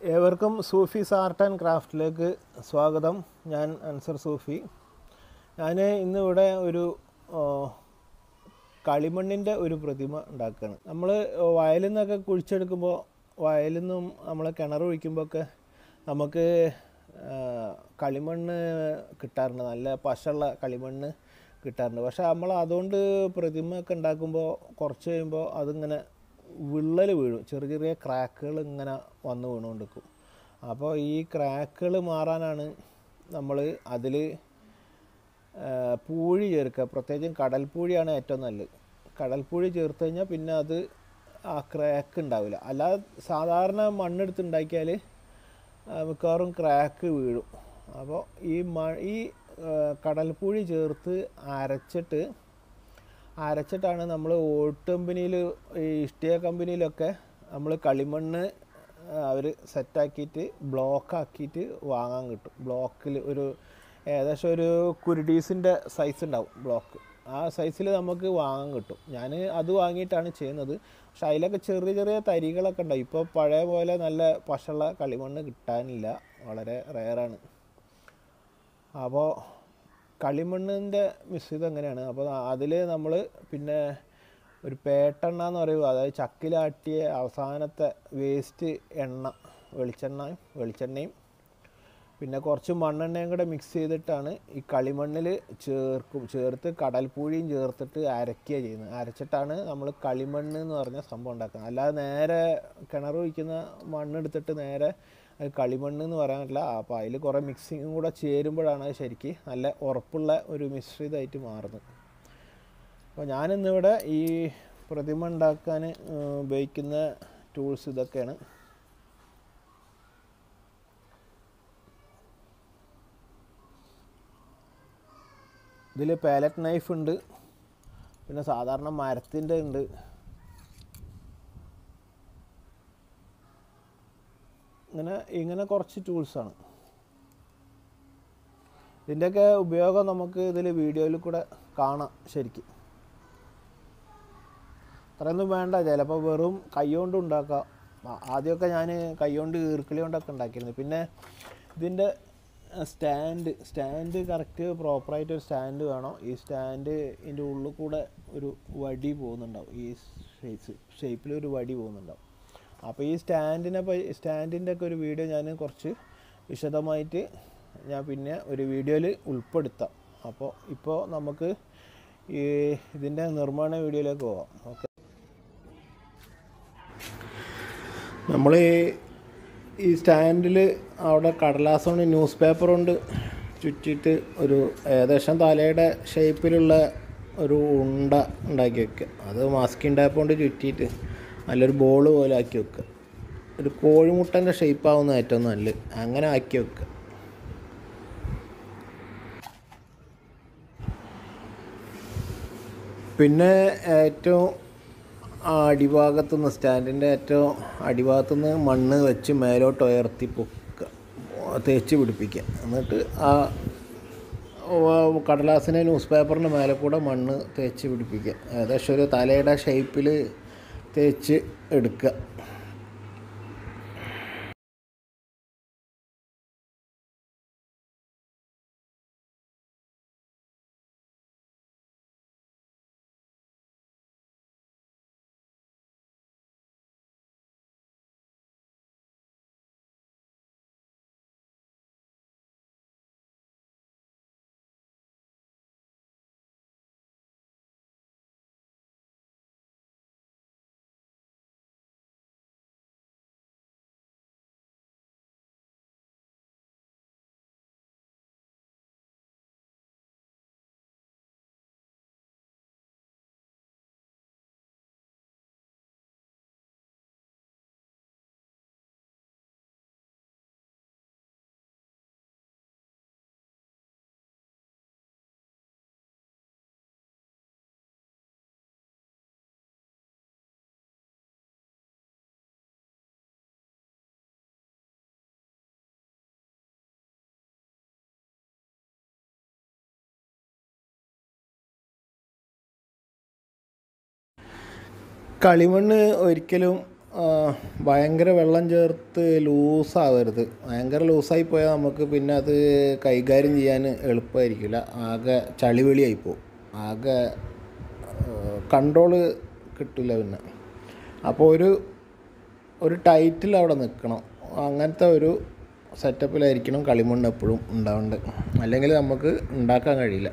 ഏവർക്കും Sufis art and ക്രാഫ്റ്റിലേക്ക് സ്വാഗതം ഞാൻ അൻസർ സൂഫി ഞാൻ ഇന്നിവിടെ ഒരു ആ, കളിമണ്ണിൻ്റെ ഒരു പ്രതിമ ഉണ്ടാക്കുകയാണ് നമ്മൾ വയലിൽ നിന്നൊക്കെ കുഴിച്ചെടുക്കുമ്പോൾ വയലിൽ നിന്നും നമ്മൾ കിണർ ഒഴിക്കുമ്പോഴൊക്കെ നമുക്ക് ആ, കളിമണ്ണ് കിട്ടാറുണ്ട് നല്ല പശുള്ള കളിമണ്ണ് കിട്ടാറുണ്ട് പക്ഷേ നമ്മൾ അതുകൊണ്ട് പ്രതിമ ഒക്കെ ഉണ്ടാക്കുമ്പോൾ കുറച്ച് കഴിയുമ്പോൾ അതിങ്ങനെ വിള്ളൽ വീഴും ചെറിയ ചെറിയ ക്രാക്കുകൾ ഇങ്ങനെ വന്ന് വീണുകൊണ്ടിരിക്കും അപ്പോൾ ഈ ക്രാക്കുകൾ മാറാനാണ് നമ്മൾ അതിൽ പൂഴി ചേർക്കുക പ്രത്യേകിച്ചും കടൽപ്പൂഴിയാണ് ഏറ്റവും നല്ലത് കടൽപ്പൂഴി ചേർത്ത് കഴിഞ്ഞാൽ പിന്നെ അത് ആ ക്രാക്ക് ഉണ്ടാവില്ല അല്ലാതെ സാധാരണ മണ്ണെടുത്ത് ഉണ്ടാക്കിയാൽ മിക്കവാറും ക്രാക്ക് വീഴും അപ്പോൾ ഈ മ ഈ ആ, കടൽപ്പൂഴി ചേർത്ത് അരച്ചിട്ട് അരച്ചിട്ടാണ് നമ്മൾ ഓട്ട് കമ്പനിയിൽ ഈ ഇഷ്ടിക കമ്പനിയിലൊക്കെ നമ്മൾ കളിമണ്ണ് അവർ സെറ്റാക്കിയിട്ട് ബ്ലോക്കാക്കിയിട്ട് വാങ്ങാൻ കിട്ടും ബ്ലോക്കിൽ ഒരു ഏകദേശം ഒരു കുരുടീസിൻ്റെ സൈസ് ഉണ്ടാവും ബ്ലോക്ക് ആ സൈസിൽ നമുക്ക് വാങ്ങാൻ കിട്ടും ഞാൻ അത് വാങ്ങിയിട്ടാണ് ചെയ്യുന്നത് പക്ഷെ അതിലൊക്കെ ചെറിയ ചെറിയ തരികളൊക്കെ ഉണ്ടാവും ഇപ്പോൾ പഴയ പോലെ നല്ല പശുള്ള കളിമണ്ണ് കിട്ടാനില്ല വളരെ റെയറാണ് അപ്പോൾ കളിമണ്ണിൻ്റെ മിശ്രിതം എങ്ങനെയാണ് അപ്പോൾ അതിൽ നമ്മൾ പിന്നെ ഒരു പേട്ടെണ്ണ എന്ന് പറയുക അതായത് ചക്കിലാട്ടിയ അവസാനത്തെ വേസ്റ്റ് എണ്ണ വെളിച്ചെണ്ണയും വെളിച്ചെണ്ണയും പിന്നെ കുറച്ച് മണ്ണെണ്ണയും കൂടെ മിക്സ് ചെയ്തിട്ടാണ് ഈ കളിമണ്ണിൽ ചേർക്കും ചേർത്ത് കടൽപ്പൂഴിയും ചേർത്തിട്ട് അരയ്ക്കുക ചെയ്യുന്നത് അരച്ചിട്ടാണ് നമ്മൾ കളിമണ്ണ് എന്ന് പറഞ്ഞ സംഭവം ഉണ്ടാക്കുന്നത് അല്ലാതെ നേരെ കിണർ ഒഴിക്കുന്ന മണ്ണെടുത്തിട്ട് നേരെ അത് കളിമണ്ണ് എന്ന് പറയാൻ പറ്റില്ല അപ്പോൾ അതിൽ കുറേ മിക്സിങ്ങും കൂടെ ചേരുമ്പോഴാണ് അത് ശരിക്ക് നല്ല ഉറപ്പുള്ള ഒരു മിശ്രിതമായിട്ട് മാറുന്നത് അപ്പോൾ ഞാനിന്നിവിടെ ഈ പ്രതിമ ഉണ്ടാക്കാൻ ഏഹ്, ഉപയോഗിക്കുന്ന ടൂൾസ് ഇതൊക്കെയാണ് ഇതിൽ പാലറ്റ് നൈഫ് ഉണ്ട് പിന്നെ സാധാരണ മരത്തിൻ്റെ ഉണ്ട് ഇങ്ങനെ ഇങ്ങനെ കുറച്ച് ടൂൾസാണ് ഇതിൻ്റെയൊക്കെ ഉപയോഗം നമുക്ക് ഇതിൽ വീഡിയോയിൽ കൂടെ കാണാം ശരിക്കും അത്രയൊന്നും വേണ്ട ചിലപ്പോൾ വെറും കൈകൊണ്ട് ഉണ്ടാക്കാം ആ- ആദ്യമൊക്കെ ഞാൻ കൈകൊണ്ട് ഈർക്കിളി കൊണ്ടൊക്കെ ഉണ്ടാക്കിയിരുന്നു പിന്നെ ഇതിൻ്റെ സ്റ്റാൻഡ് സ്റ്റാൻഡ് കറക്റ്റ് പ്രോപ്പറായിട്ട് ഒരു സ്റ്റാൻഡ് വേണം ഈ സ്റ്റാൻഡ് ഇതിൻ്റെ ഉള്ളിൽ കൂടെ ഒരു വടി പോകുന്നുണ്ടാവും ഈ ഷേപ്സ് ഷേപ്പിൽ ഒരു വടി പോകുന്നുണ്ടാവും അപ്പോൾ ഈ സ്റ്റാൻഡിനെ സ്റ്റാൻഡിൻ്റെ ഒക്കെ ഒരു വീഡിയോ ഞാൻ കുറച്ച് വിശദമായിട്ട് ഞാൻ പിന്നെ ഒരു വീഡിയോയിൽ ഉൾപ്പെടുത്താം അപ്പോൾ ഇപ്പോൾ നമുക്ക് ഈ ഇതിൻ്റെ നിർമ്മാണ വീഡിയോയിലേക്ക് പോവാം ഓക്കെ നമ്മൾ ഈ സ്റ്റാൻഡിൽ അവിടെ കടലാസ് കൊണ്ട് ന്യൂസ് പേപ്പർ കൊണ്ട് ചുറ്റിയിട്ട് ഒരു ഏകദേശം തലയുടെ ഷേപ്പിലുള്ള ഒരു ഉണ്ട ഉണ്ടാക്കി വെക്കുക അത് മാസ്കിൻ ടാപ്പ് കൊണ്ട് ചുറ്റിയിട്ട് നല്ലൊരു ബോൾ പോലെ ആക്കി വെക്കുക ഒരു കോഴിമുട്ടൻ്റെ ഷേപ്പ് ആവുന്ന ഏറ്റവും നല്ലത് അങ്ങനെ ആക്കി വെക്കുക പിന്നെ ഏറ്റവും അടിഭാഗത്തു നിന്ന് സ്റ്റാൻഡിൻ്റെ ഏറ്റവും അടിഭാഗത്തു നിന്ന് മണ്ണ് വെച്ച് മേലോട്ട് ഉയർത്തി പൊക്കുക തേച്ച് പിടിപ്പിക്കുക എന്നിട്ട് ആ വ- കടലാസിനെ ന്യൂസ് പേപ്പറിൻ്റെ മേലെ കൂടെ മണ്ണ് തേച്ച് പിടിപ്പിക്കുക ഏകദേശം ഒരു തലയുടെ ഷേപ്പിൽ തേച്ച് എടുക്കുക കളിമണ്ണ് ഒരിക്കലും ആ, ഭയങ്കര വെള്ളം ചേർത്ത് ലൂസാവരുത് ഭയങ്കര ലൂസായി പോയാൽ നമുക്ക് പിന്നെ അത് കൈകാര്യം ചെയ്യാൻ എളുപ്പമായിരിക്കില്ല ആകെ ചളിവെളിയായി പോകും ആകെ കൺട്രോള് കിട്ടില്ല പിന്നെ അപ്പോൾ ഒരു ഒരു ടൈറ്റിൽ അവിടെ നിൽക്കണം അങ്ങനത്തെ ഒരു സെറ്റപ്പിലായിരിക്കണം കളിമണ്ണ് എപ്പോഴും ഉണ്ടാവേണ്ടത് അല്ലെങ്കിൽ നമുക്ക് ഉണ്ടാക്കാൻ കഴിയില്ല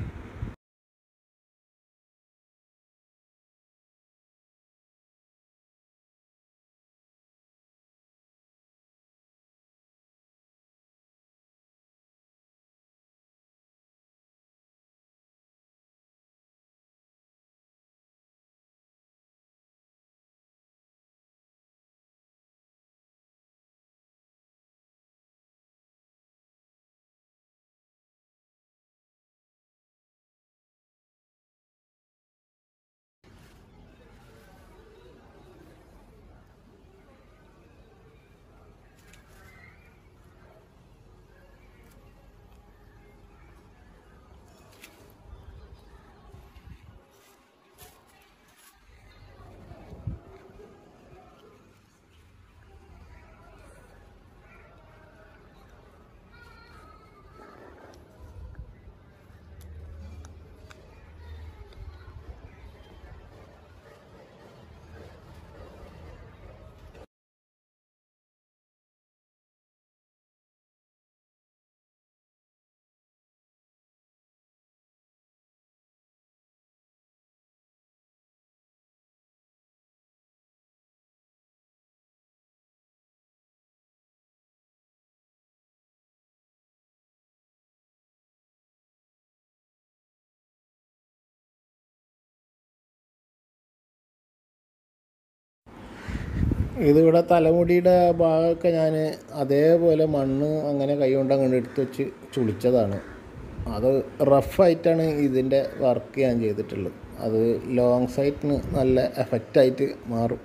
ഇതിവിടെ തലമുടിയുടെ ഭാഗമൊക്കെ ഞാൻ അതേപോലെ മണ്ണ് അങ്ങനെ കൈകൊണ്ട് അങ്ങോട്ട് എടുത്ത് വെച്ച് ചുളിച്ചതാണ് അത് റഫായിട്ടാണ് ഇതിൻ്റെ വർക്ക് ഞാൻ ചെയ്തിട്ടുള്ളത് അത് ലോങ് സൈറ്റിന് നല്ല എഫക്റ്റായിട്ട് മാറും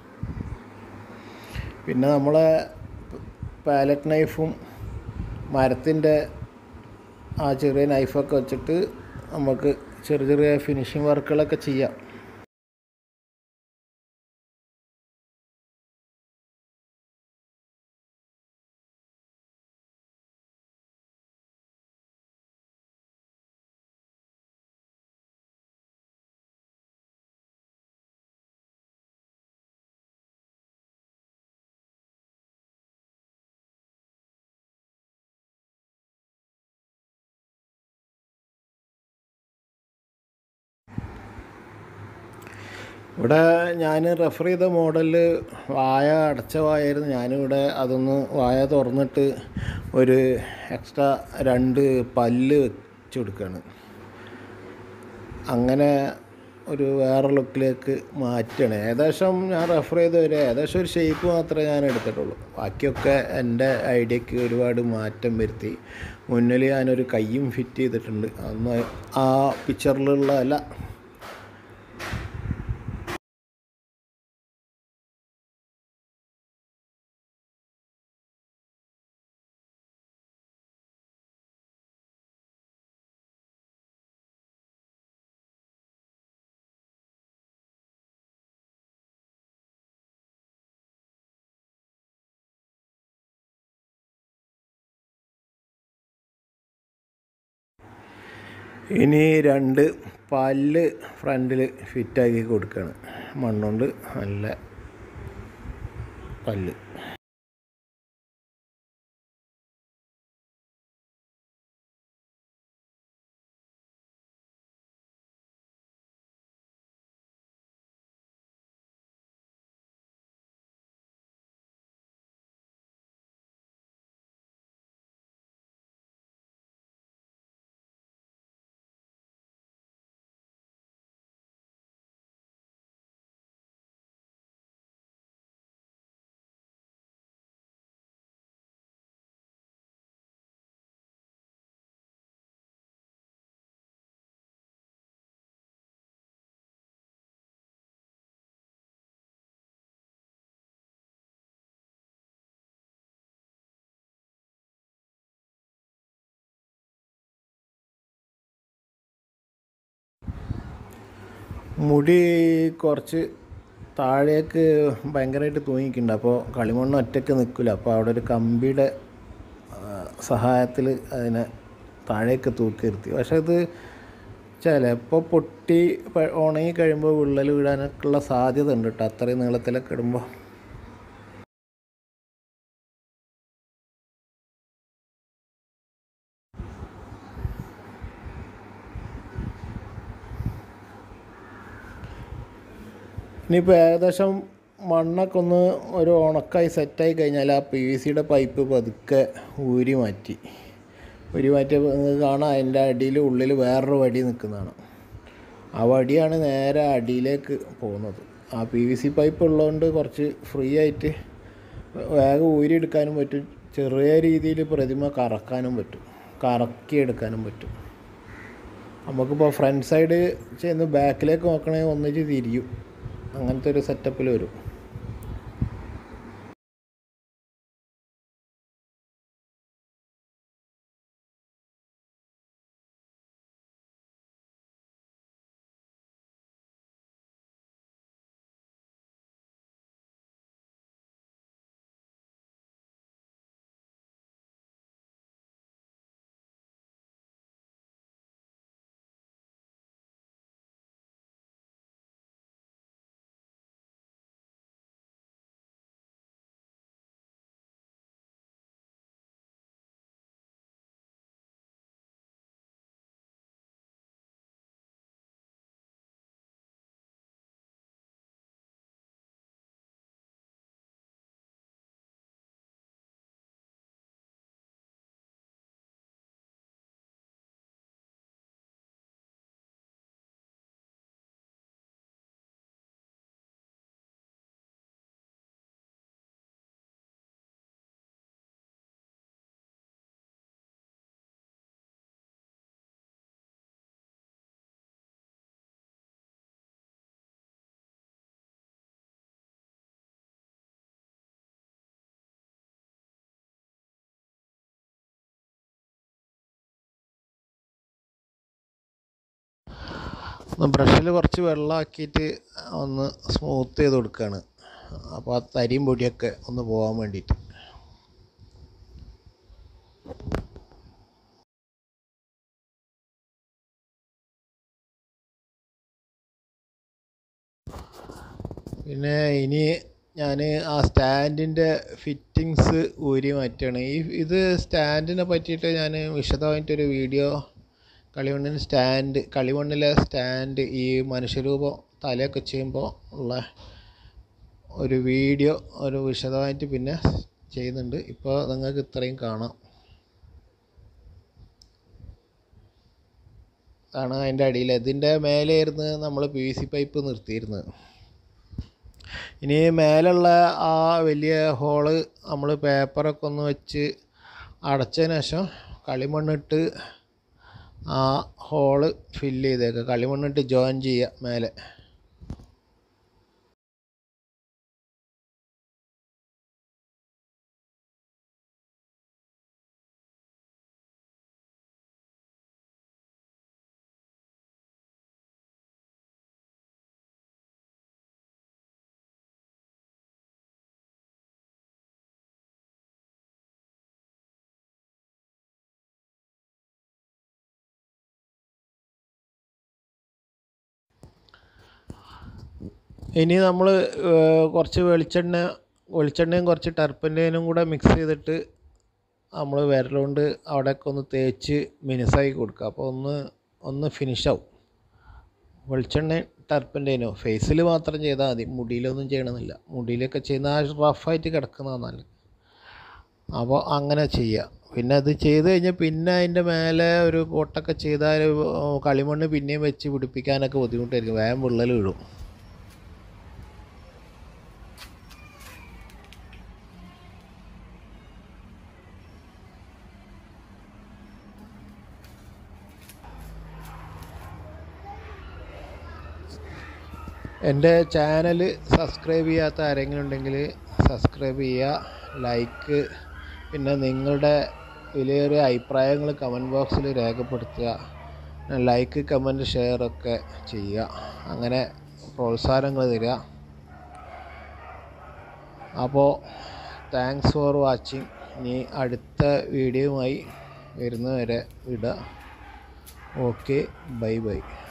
പിന്നെ നമ്മളെ പാലറ്റ് നൈഫും മരത്തിൻ്റെ ആ ചെറിയ നൈഫൊക്കെ വെച്ചിട്ട് നമുക്ക് ചെറിയ ചെറിയ ഫിനിഷിങ് വർക്കുകളൊക്കെ ചെയ്യാം ഇവിടെ ഞാൻ റെഫർ ചെയ്ത മോഡലിൽ വായ അടച്ച വായായിരുന്നു ഞാനിവിടെ അതൊന്ന് വായ തുറന്നിട്ട് ഒരു എക്സ്ട്രാ രണ്ട് പല്ല് വെച്ച് കൊടുക്കുകയാണ് അങ്ങനെ ഒരു വേറെ ലുക്കിലേക്ക് മാറ്റുകയാണ് ഏകദേശം ഞാൻ റെഫർ ചെയ്ത ഒരു ഏകദേശം ഒരു ഷേപ്പ് മാത്രമേ ഞാൻ എടുത്തിട്ടുള്ളൂ ബാക്കിയൊക്കെ എൻ്റെ ഐഡിയക്ക് ഒരുപാട് മാറ്റം വരുത്തി മുന്നിൽ ഞാനൊരു കയ്യും ഫിറ്റ് ചെയ്തിട്ടുണ്ട് അന്ന് ആ പിക്ചറിലുള്ളതല്ല ഇനി രണ്ട് പല്ല് ഫ്രണ്ടിൽ ഫിറ്റാക്കി കൊടുക്കുകയാണ് മണ്ണുകൊണ്ട് നല്ല പല്ല് മുടി കുറച്ച് താഴേക്ക് ഭയങ്കരമായിട്ട് തൂങ്ങിക്കുന്നുണ്ട് അപ്പോൾ കളിമണ്ണ് ഒറ്റയ്ക്ക് നിൽക്കില്ല അപ്പോൾ അവിടെ ഒരു കമ്പിയുടെ സഹായത്തിൽ അതിനെ താഴേക്ക് തൂക്കി നിർത്തി പക്ഷെ ഇത് ചിലപ്പോൾ പൊട്ടി പ- ഉണങ്ങി കഴിയുമ്പോൾ വിള്ളൽ വീഴാനൊക്കെ ഉള്ള സാധ്യത ഉണ്ട് കേട്ടോ അത്രയും നീളത്തിലൊക്കെ ഇടുമ്പോൾ ഇനിയിപ്പോൾ ഏകദേശം മണ്ണൊക്കെ ഒന്ന് ഒരു ഉണക്കായി സെറ്റായി കഴിഞ്ഞാൽ ആ പി വി സിയുടെ പൈപ്പ് പതുക്കെ ഊരി മാറ്റി ഊരി മാറ്റിയപ്പോൾ നിങ്ങൾക്ക് കാണാം അതിൻ്റെ അടിയിൽ ഉള്ളിൽ വേറൊരു വടി നിൽക്കുന്നതാണ് ആ വടിയാണ് നേരെ അടിയിലേക്ക് പോകുന്നത് ആ പി വി സി പൈപ്പ് ഉള്ളതുകൊണ്ട് കുറച്ച് ഫ്രീ ആയിട്ട് വേഗം ഊരിയെടുക്കാനും പറ്റും ചെറിയ രീതിയിൽ പ്രതിമ കറക്കാനും പറ്റും കറക്കിയെടുക്കാനും പറ്റും നമുക്കിപ്പോൾ ഫ്രണ്ട് സൈഡ് ചെയ്യുന്ന ബാക്കിലേക്ക് നോക്കണമെങ്കിൽ ഒന്നിച്ച് തിരിയും അങ്ങനത്തെ ഒരു സെറ്റപ്പിൽ വരും ബ്രഷിൽ കുറച്ച് വെള്ളമാക്കിയിട്ട് ഒന്ന് സ്മൂത്ത് ചെയ്ത് കൊടുക്കുകയാണ് അപ്പോൾ ആ തരിയും പൊടിയൊക്കെ ഒന്ന് പോകാൻ വേണ്ടിയിട്ട് പിന്നെ ഇനി ഞാൻ ആ സ്റ്റാൻഡിൻ്റെ ഫിറ്റിങ്സ് ഊരി മാറ്റുകയാണ് ഈ ഇത് സ്റ്റാൻഡിനെ പറ്റിയിട്ട് ഞാൻ വിശദമായിട്ടൊരു വീഡിയോ കളിമണ്ണിന് സ്റ്റാൻഡ് കളിമണ്ണിലെ സ്റ്റാൻഡ് ഈ മനുഷ്യരൂപം തലയൊക്കെ ചെയ്യുമ്പോൾ ഉള്ള ഒരു വീഡിയോ ഒരു വിശദമായിട്ട് പിന്നെ ചെയ്യുന്നുണ്ട് ഇപ്പോൾ നിങ്ങൾക്ക് ഇത്രയും കാണാം അതാണ് അതിൻ്റെ അടിയിൽ ഇതിൻ്റെ മേലെയായിരുന്നു നമ്മൾ പി വി സി പൈപ്പ് നിർത്തിയിരുന്നത് ഇനി മേലുള്ള ആ വലിയ ഹോള് നമ്മൾ പേപ്പറൊക്കെ ഒന്ന് വെച്ച് അടച്ചതിന് ശേഷം കളിമണ്ണിട്ട് ആ ഹോള് ഫില്ല് ചെയ്തേക്കുക കളിമണ്ണിട്ട് ജോയിൻ ചെയ്യുക മേലെ ഇനി നമ്മൾ കുറച്ച് വെളിച്ചെണ്ണ വെളിച്ചെണ്ണയും കുറച്ച് ടർപ്പൻ്റെനും കൂടെ മിക്സ് ചെയ്തിട്ട് നമ്മൾ വിരലുകൊണ്ട് അവിടെയൊക്കെ ഒന്ന് തേച്ച് മിനുസാക്കി കൊടുക്കുക അപ്പോൾ ഒന്ന് ഒന്ന് ഫിനിഷാവും വെളിച്ചെണ്ണ ടർപ്പൻ്റെനോ ഫേസിൽ മാത്രം ചെയ്താൽ മതി മുടിയിലൊന്നും ചെയ്യണമെന്നില്ല മുടിയിലൊക്കെ ചെയ്യുന്ന ആ റഫായിട്ട് കിടക്കുന്നതാണ് നല്ലത് അപ്പോൾ അങ്ങനെ ചെയ്യുക പിന്നെ അത് ചെയ്ത് കഴിഞ്ഞാൽ പിന്നെ അതിൻ്റെ മേലെ ഒരു പൊട്ടൊക്കെ ചെയ്താൽ കളിമണ്ണ് പിന്നെയും വെച്ച് പിടിപ്പിക്കാനൊക്കെ ബുദ്ധിമുട്ടായിരിക്കും വേഗം വിള്ളൽ വീഴും എൻ്റെ ചാനൽ സബ്സ്ക്രൈബ് ചെയ്യാത്ത ആരെങ്കിലും ഉണ്ടെങ്കിൽ സബ്സ്ക്രൈബ് ചെയ്യുക ലൈക്ക് പിന്നെ നിങ്ങളുടെ വിലയേറിയ അഭിപ്രായങ്ങൾ കമൻറ്റ് ബോക്സിൽ രേഖപ്പെടുത്തുക ലൈക്ക് കമൻറ്റ് ഷെയർ ഒക്കെ ചെയ്യുക അങ്ങനെ പ്രോത്സാഹനങ്ങൾ തരിക അപ്പോൾ താങ്ക്സ് ഫോർ വാച്ചിങ് ഇനി അടുത്ത വീഡിയോയുമായി വരുന്നവരെ വിട ഓക്കെ ബൈ ബൈ